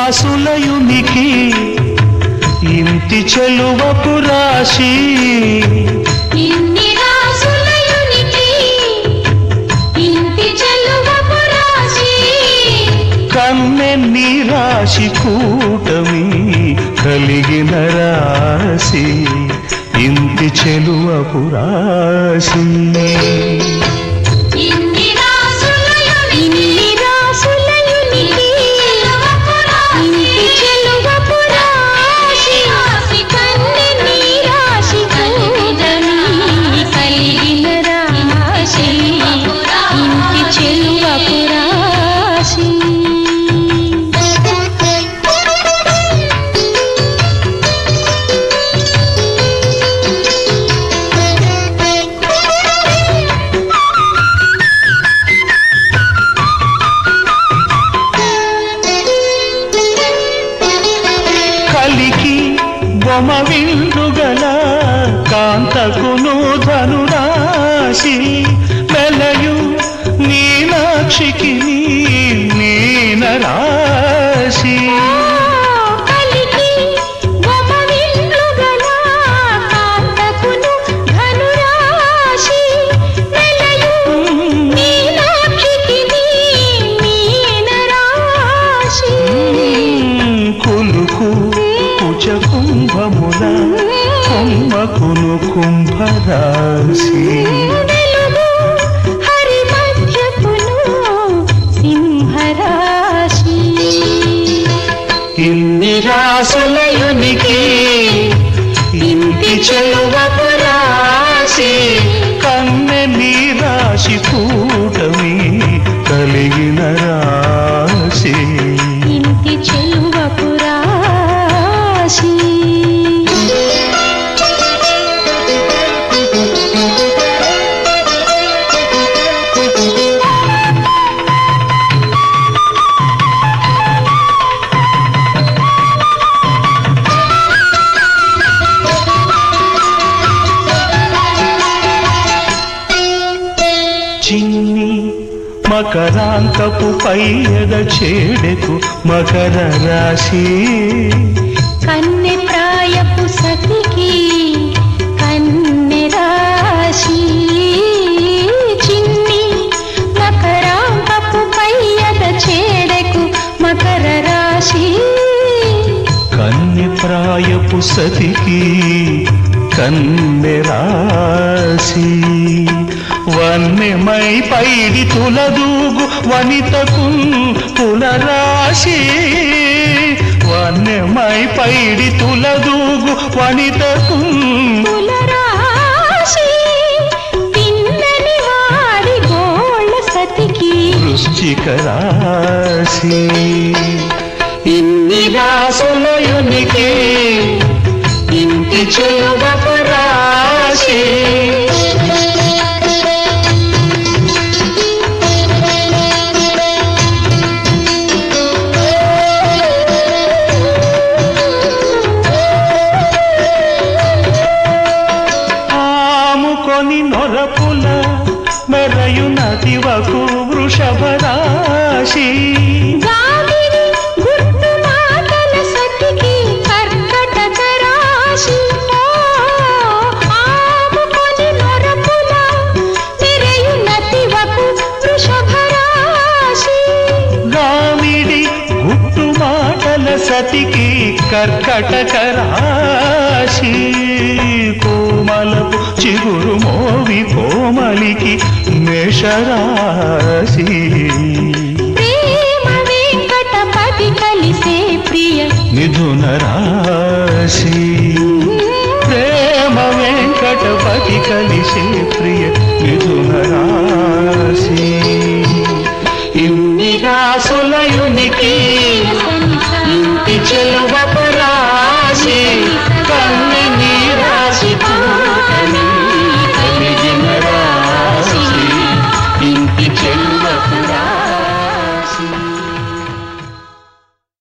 రాసులయునికి ఇంటి చెలువపు రాశి ఇన్ని రాసులయునికి ఇంటి చెల్లువపు రాశి కన్నెన్ని రాశి కూటమి కలిగిన రాశి ఇంటి చెలువపు రాశి ఇన్ని రాసులయునికి ఇన్ని రాసులయునికి ఇంటి చెల్లువపు రాశి కన్నెని రాశి కూటమి కలిగిన రాశి ఇంటి చెల్లువపు రాశి కలికి బొమ విందుగల కాంతకును ధనురాశి వెలయు మీనాక్షికి మీన రాశి కలికి గమ విల్లుగల కాంతకును ధనురాశి వెలయు మీనాక్షికి మీన రాశి కులుకు కుచ కుంభముల కుంభకును కుంభరాశి వెలుగు హరి మధ్యకును సింహరాశి ఇన్ని రాసులయునికి ఇంటి చెలువపు రాశి కన్నెని రాశి కూటమి కలిగిన రాశి ఇంటి చెలువపు రాశి చిన్ని మకరాంతపు పైయద చేడెకు మకర రాశి కన్నె ప్రాయపు సతికి కన్నె రాశి చిన్ని మకరాంబపు పయ్యద చేడకు మకర రాశి కన్నె ప్రాయపు సతికి కన్నె రాశి వన్నెమై పైడి తులదూగు వనితకు తులరాశి వన్నెమై పైడి తులదూగు వనితకు కులరాశి పిన్నని వాడి గోళ్ళ సతికి వృశ్చిక రాశి ఇన్ని రాసులయునికి ఇంటి చెలువపు రాశి ఆముకొని నొరపుల మెరయు నదివకు వృషభ రాశి గాలిని గుర్తు మాటల సతికి కర్కటక రాశి ఆముకొని నొరపుల తిరయు నతివకు వృషభ రాశి గామిడి గుట్టు మాటల సతికి కర్కటక రాశి కోమలపు చిగురు మోవి కోమలికి మేషరాశి ప్రేమ వెంకటపతి కలిసే ప్రియ మిథున రాశి ప్రేమ వెంకటపతి కలిసే ప్రియ మిథున రాశి